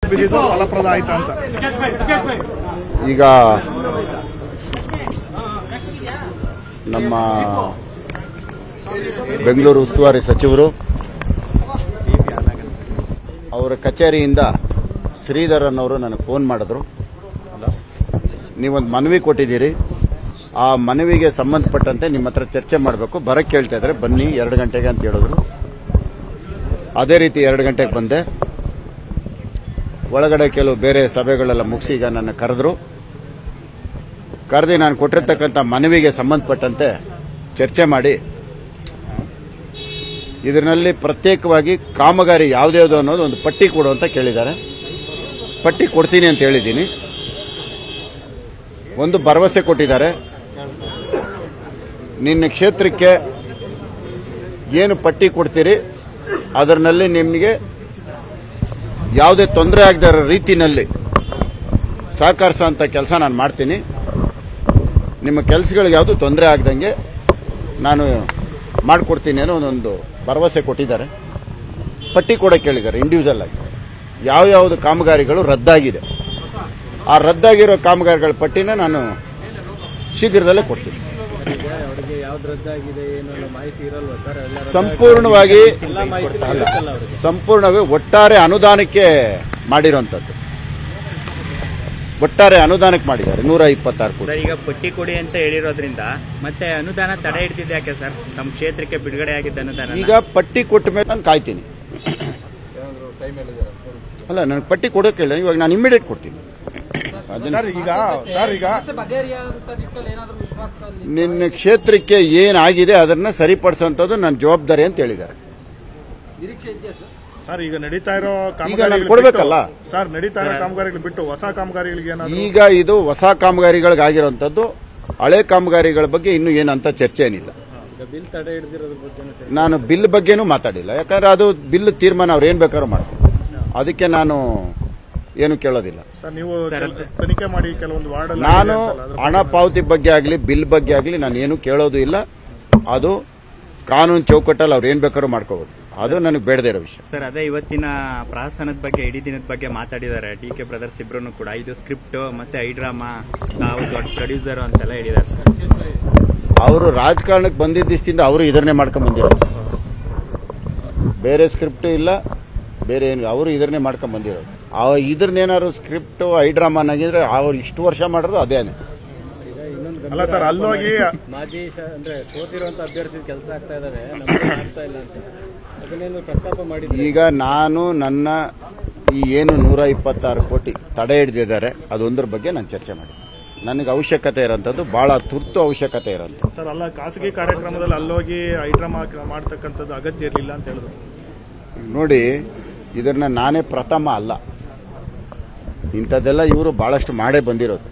ಬಿದ್ದಿದ್ದು ಫಲಪ್ರದ ಆಯ್ತಾ ಅಂತ ಈಗ ನಮ್ಮ ಬೆಂಗಳೂರು ಉಸ್ತುವಾರಿ ಸಚಿವರು ಅವರ ಕಚೇರಿಯಿಂದ ಶ್ರೀಧರನ್ ಅವರು ನನಗೆ ಫೋನ್ ಮಾಡಿದ್ರು ನೀವೊಂದು ಮನವಿ ಕೊಟ್ಟಿದ್ದೀರಿ ಆ ಮನವಿಗೆ ಸಂಬಂಧಪಟ್ಟಂತೆ ನಿಮ್ಮ ಹತ್ರ ಚರ್ಚೆ ಮಾಡಬೇಕು ಬರಕ್ಕೆ ಕೇಳ್ತಾ ಇದ್ದಾರೆ ಬನ್ನಿ ಎರಡು ಗಂಟೆಗೆ ಅಂತ ಹೇಳಿದ್ರು ಅದೇ ರೀತಿ ಎರಡು ಗಂಟೆಗೆ ಬಂದೆ ಒಳಗಡೆ ಕೆಲವು ಬೇರೆ ಸಭೆಗಳೆಲ್ಲ ಮುಗಿಸಿ ಈಗ ನನ್ನ ಕರೆದ್ರು ಕರೆದು ನಾನು ಕೊಟ್ಟಿರ್ತಕ್ಕಂಥ ಮನವಿಗೆ ಸಂಬಂಧಪಟ್ಟಂತೆ ಚರ್ಚೆ ಮಾಡಿ ಇದರಲ್ಲಿ ಪ್ರತ್ಯೇಕವಾಗಿ ಕಾಮಗಾರಿ ಯಾವ್ದ್ಯಾವ್ದು ಅನ್ನೋದು ಒಂದು ಪಟ್ಟಿ ಕೊಡು ಅಂತ ಕೇಳಿದ್ದಾರೆ ಪಟ್ಟಿ ಕೊಡ್ತೀನಿ ಅಂತ ಹೇಳಿದ್ದೀನಿ ಒಂದು ಭರವಸೆ ಕೊಟ್ಟಿದ್ದಾರೆ ನಿನ್ನ ಕ್ಷೇತ್ರಕ್ಕೆ ಏನು ಪಟ್ಟಿ ಕೊಡ್ತೀರಿ ಅದರಲ್ಲಿ ನಿಮಗೆ ಯಾವುದೇ ತೊಂದರೆ ಆಗದ ರೀತಿನಲ್ಲಿ ಸಹಕರಿಸೋಂಥ ಕೆಲಸ ನಾನು ಮಾಡ್ತೀನಿ ನಿಮ್ಮ ಕೆಲಸಗಳಿಗೆ ಯಾವುದು ತೊಂದರೆ ಆಗದಂಗೆ ನಾನು ಮಾಡಿಕೊಡ್ತೀನಿ ಅನ್ನೋ ಒಂದೊಂದು ಭರವಸೆ ಕೊಟ್ಟಿದ್ದಾರೆ ಪಟ್ಟಿ ಕೂಡ ಕೇಳಿದ್ದಾರೆ ಇಂಡಿವಿಜುವಲ್ ಆಗಿ ಯಾವ ಯಾವುದು ಕಾಮಗಾರಿಗಳು ರದ್ದಾಗಿದೆ ಆ ರದ್ದಾಗಿರೋ ಕಾಮಗಾರಿಗಳ ಪಟ್ಟಿನ ನಾನು ಶೀಘ್ರದಲ್ಲೇ ಕೊಡ್ತೀನಿ ಅವರಿಗೆ ಯಾವ್ದು ರದ್ದಾಗಿದೆ ಏನು ಅನ್ನೋ ಮಾಹಿತಿ ಇರಲ್ವಾ ಸರ್ ಎಲ್ಲ ಸಂಪೂರ್ಣವಾಗಿ ಎಲ್ಲ ಮಾಹಿತಿ ಇರುತ್ತಲ್ಲ ಅವ್ರಿಗೆ ಸಂಪೂರ್ಣವಾಗಿ ಒಟ್ಟಾರೆ ಅನುದಾನಕ್ಕೆ ಮಾಡಿರೋಂಥದ್ದು ಒಟ್ಟಾರೆ ಅನುದಾನಕ್ಕೆ ಮಾಡಿದ್ದಾರೆ ನೂರ ಇಪ್ಪತ್ತಾರು ಕೋಟಿ ಸರ್ ಈಗ ಪಟ್ಟಿ ಕೊಡಿ ಅಂತ ಹೇಳಿರೋದ್ರಿಂದ ಮತ್ತೆ ಅನುದಾನ ತಡೆ ಹಿಡಿದಿದೆ ಯಾಕೆ ಸರ್ ನಮ್ಮ ಕ್ಷೇತ್ರಕ್ಕೆ ಬಿಡುಗಡೆ ಆಗಿದ್ದ ಅನುದಾನ ಈಗ ಪಟ್ಟಿ ಕೊಟ್ಟ ಮೇಲೆ ನಾನು ಕಾಯ್ತೀನಿ ಅಲ್ಲ ನನಗೆ ಪಟ್ಟಿ ಕೊಡೋಕೆ ಇಲ್ಲ ಇವಾಗ ನಾನು ಇಮಿಡಿಯೇಟ್ ಕೊಡ್ತೀನಿ ಅದನ್ನ ಸರ್ ಈಗ ಸರ್ ಈಗ ನಿನ್ನ ಕ್ಷೇತ್ರಕ್ಕೆ ಏನಾಗಿದೆ ಅದನ್ನ ಸರಿಪಡಿಸುವಂಥದ್ದು ನನ್ನ ಜವಾಬ್ದಾರಿ ಅಂತ ಹೇಳಿದ್ದಾರೆ ಸರ್ ಈಗ ನಡೀತಾ ಇರೋ ನಾನು ಕಾಮಗಾರಿಗಳು ಕೊಡ್ಬೇಕಲ್ಲ? ಬಿಟ್ಟು- ಸರ್ ನಡೀತಾ ಇರೋ ಕಾಮಗಾರಿಗಳು ಬಿಟ್ಟು ಹೊಸ ಕಾಮಗಾರಿಗಳಿಗೆ ಏನಾದ್ರು ಈಗ ಇದು ಹೊಸ ಕಾಮಗಾರಿಗಳಿಗಾಗಿರುವಂಥದ್ದು ಹಳೆ ಕಾಮಗಾರಿಗಳ ಬಗ್ಗೆ ಇನ್ನೂ ಏನಂತ ಚರ್ಚೆ ಏನಿಲ್ಲ ಈಗ ಬಿಲ್ ತಡೆ ಹಿಡಿದಿರೋದ್ರ ಬಗ್ಗೆ ನಾನು ಬಿಲ್ ಬಗ್ಗೆನೂ ಮಾತಾಡಿಲ್ಲ ಯಾಕಂದ್ರೆ ಅದು ಬಿಲ್ ತೀರ್ಮಾನ ಅವ್ರು ಏನ್ ಬೇಕಾದ್ರೂ ಮಾಡ್ತಾರೆ ಅದಕ್ಕೆ ನಾನು ಏನು ಕೇಳೋದಿಲ್ಲ ಸರ್ ನೀವು ಸರ್, ಕೆಲ- ತನಿಖೆ ಮಾಡಿ ಕೆಲವೊಂದು ವಾರ್ಡ್ ಅಲ್ಲಿ ನಾನು ಆಗಿದೆ ಅಂತಲ್ಲ, ಅದ್ರ ಹಣ ಪಾವತಿ ಬಗ್ಗೆ ಆಗಲಿ ಬಿಲ್ ಬಗ್ಗೆ ಆಗಲಿ ನಾನು ಏನು ಕೇಳೋದು ಇಲ್ಲ ಅದು ಕಾನೂನು ಚೌಕಟ್ಟಲ್ಲಿ ಅವ್ರು ಏನ್ ಬೇಕಾದ್ರೂ ಮಾಡ್ಕೋಬೋದು ಅದು ನನಗೆ ಬೇಡದೇ ಇರೋ ವಿಷಯ ಸರ್ ಅದೇ ಇವತ್ತಿನ ಪ್ರಾಸನದ ಬಗ್ಗೆ ಇಡೀ ದಿನದ ಬಗ್ಗೆ ಮಾತಾಡಿದ್ದಾರೆ ಡಿ ಕೆ ಬ್ರದರ್ಸ್ ಇಬ್ರು ಕೂಡ ಇದು ಸ್ಕ್ರಿಪ್ಟ್ ಮತ್ತೆ ಐಡ್ರಾಮಾ ತಾವು ದೊಡ್ಡ ಪ್ರೊಡ್ಯೂಸರ್ ಅಂತೆಲ್ಲ ಹೇಳಿದ್ದಾರೆ ಸರ್ ಅವರು ರಾಜಕಾರಣಕ್ಕೆ ಬಂದಿದ್ದ ದಿವಸದಿಂದ ಅವರು ಇದನ್ನೇ ಮಾಡ್ಕೊಂಡ್ ಬಂದಿರೋದು ಬೇರೆ ಸ್ಕ್ರಿಪ್ಟ್ ಇಲ್ಲ ಬೇರೆ ಏನು ಅವರು ಇದನ್ನೇ ಮಾಡ್ಕೊಂಡ್ ಬಂದಿರೋದು ಆ ಇದ್ರನ್ನೇನಾದ್ರು ಸ್ಕ್ರಿಪ್ಟ್ ಐಡ್ರಾಮಾನಾಗಿದ್ರೆ ಅವ್ರು ಇಷ್ಟು ವರ್ಷ ಮಾಡಿರೋದು ಅದೇನೆ ಈಗ ಇನ್ನೊಂದು ಅಲ್ಲ ಸರ್ ಅಲ್ಲೋಗಿ ಮಾಜಿ ಶ- ಅಂದ್ರೆ ಸೋತಿರುವಂತ ಅಭ್ಯರ್ಥಿ ಕೆಲಸ ಆಗ್ತಾ ಇದಾವೆ ನಮ್ಗೆ ಆಗ್ತಾ ಇಲ್ಲ ಅಂತ ಅದನ್ನೇನು ಪ್ರಸ್ತಾಪ ಮಾಡಿದ್ರೆ ಈಗ ನಾನು ನನ್ನ ಈ ಏನು ನೂರ ಇಪ್ಪತ್ತಾರು ಕೋಟಿ ತಡೆ ಹಿಡಿದಿದ್ದಾರೆ ಅದೊಂದ್ರ ಬಗ್ಗೆ ನಾನು ಚರ್ಚೆ ಮಾಡಿ ನನಗೆ ಅವಶ್ಯಕತೆ ಇರೋಂಥದ್ದು ಬಹಳ ತುರ್ತು ಅವಶ್ಯಕತೆ ಇರೋಂಥದ್ದು ಸರ್ ಅಲ್ಲ ಖಾಸಗಿ ಕಾರ್ಯಕ್ರಮದಲ್ಲಿ ಅಲ್ಲೋಗಿ ಐಡ್ರಾಮಾ ಮಾಡ್ತಕ್ಕಂಥದ್ದು ಅಗತ್ಯ ಇರಲಿಲ್ಲ ಅಂತ ಹೇಳಿದ್ರು ನೋಡಿ ಇದನ್ನ ನಾನೇ ಪ್ರಥಮ ಅಲ್ಲ ಇಂಥದ್ದೆಲ್ಲ ಇವರು ಬಹಳಷ್ಟು ಮಾಡೇ ಬಂದಿರೋದು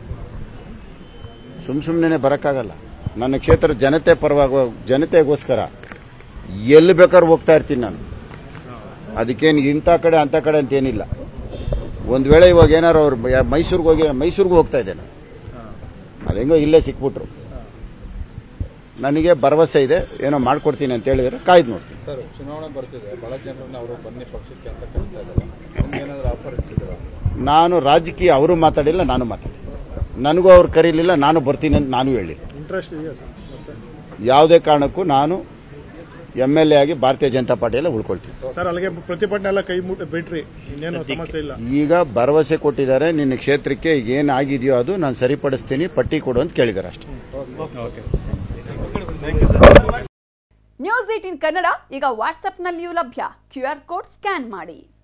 ಸುಮ್ ಸುಮ್ಮನೆ ಬರೋಕ್ಕಾಗಲ್ಲ ನನ್ನ ಕ್ಷೇತ್ರ ಜನತೆ ಪರವಾಗಿ ಜನತೆಗೋಸ್ಕರ ಎಲ್ಲಿ ಬೇಕಾದ್ರೂ ಹೋಗ್ತಾ ಇರ್ತೀನಿ ನಾನು ಅದಕ್ಕೇನು ಇಂಥ ಕಡೆ ಅಂಥ ಕಡೆ ಅಂತ ಏನಿಲ್ಲ ಒಂದು ವೇಳೆ ಇವಾಗ ಏನಾರು ಅವ್ರು ಮೈಸೂರಿಗೆ ಹೋಗಿ ಮೈಸೂರಿಗೂ ಹೋಗ್ತಾ ಇದ್ದೆ ನಾನು ಅದು ಹೆಂಗೋ ಇಲ್ಲೇ ಸಿಕ್ಬಿಟ್ರು ನನಗೆ ಭರವಸೆ ಇದೆ ಏನೋ ಮಾಡ್ಕೊಡ್ತೀನಿ ಅಂತ ಹೇಳಿದ್ರೆ ಕಾಯ್ದು ನೋಡ್ತೀನಿ ಸರ್ ಚುನಾವಣೆ ಬರ್ತಿದೆ ಬಹಳ ಜನರನ್ನ ಅವರು ಬನ್ನಿ ಪಕ್ಷಕ್ಕೆ ಅಂತ ಕರೀತಾ ಇದ್ದಾರೆ ನಿಮ್ಗೆ ಏನಾದ್ರು ಆಫರ್ ಇಟ್ಟಿದ್ದೀರಾ ನಾನು ರಾಜಕೀಯ ಅವರು ಮಾತಾಡಿಲ್ಲ ನಾನು ಮಾತಾಡಿಲ್ಲ ನನಗೂ ಅವ್ರು ಕರೀಲಿಲ್ಲ ನಾನು ಬರ್ತೀನಿ ಅಂತ ನಾನು ಹೇಳಿಲ್ಲ ಇಂಟ್ರೆಸ್ಟ್ ಇದೆಯಾ ಸರ್ ಮತ್ತೆ ಯಾವುದೇ ಕಾರಣಕ್ಕೂ ನಾನು ಎಂ ಎಲ್ ಎ ಆಗಿ ಭಾರತೀಯ ಜನತಾ ಪಾರ್ಟಿಯಲ್ಲೇ ಉಳ್ಕೊಳ್ತೀನಿ ಸರ್ ಅಲ್ಲಿಗೆ ಪ್ರತಿಭಟನೆ ಎಲ್ಲ ಕೈ ಮುಟ್ಟಿ ಬಿಟ್ರಿ ಇನ್ನೇನು ಸಮಸ್ಯೆ ಇಲ್ಲ ಈಗ ಭರವಸೆ ಕೊಟ್ಟಿದ್ದಾರೆ ನಿನ್ನ ಕ್ಷೇತ್ರಕ್ಕೆ ಏನಾಗಿದೆಯೋ ಅದು ನಾನು ಸರಿಪಡಿಸ್ತೀನಿ ಪಟ್ಟಿ ಕೊಡು ಅಂತ ಕೇಳಿದ್ದಾರೆ ಅಷ್ಟೇ ನ್ಯೂಸ್ ಏಟಿನ್ ಕನ್ನಡ ಈಗ ವಾಟ್ಸ್ಆಪ್ನಲ್ಲಿಯೂ ಲಭ್ಯ ಕ್ಯೂ ಆರ್ ಕೋಡ್ ಸ್ಕ್ಯಾನ್ ಮಾಡಿ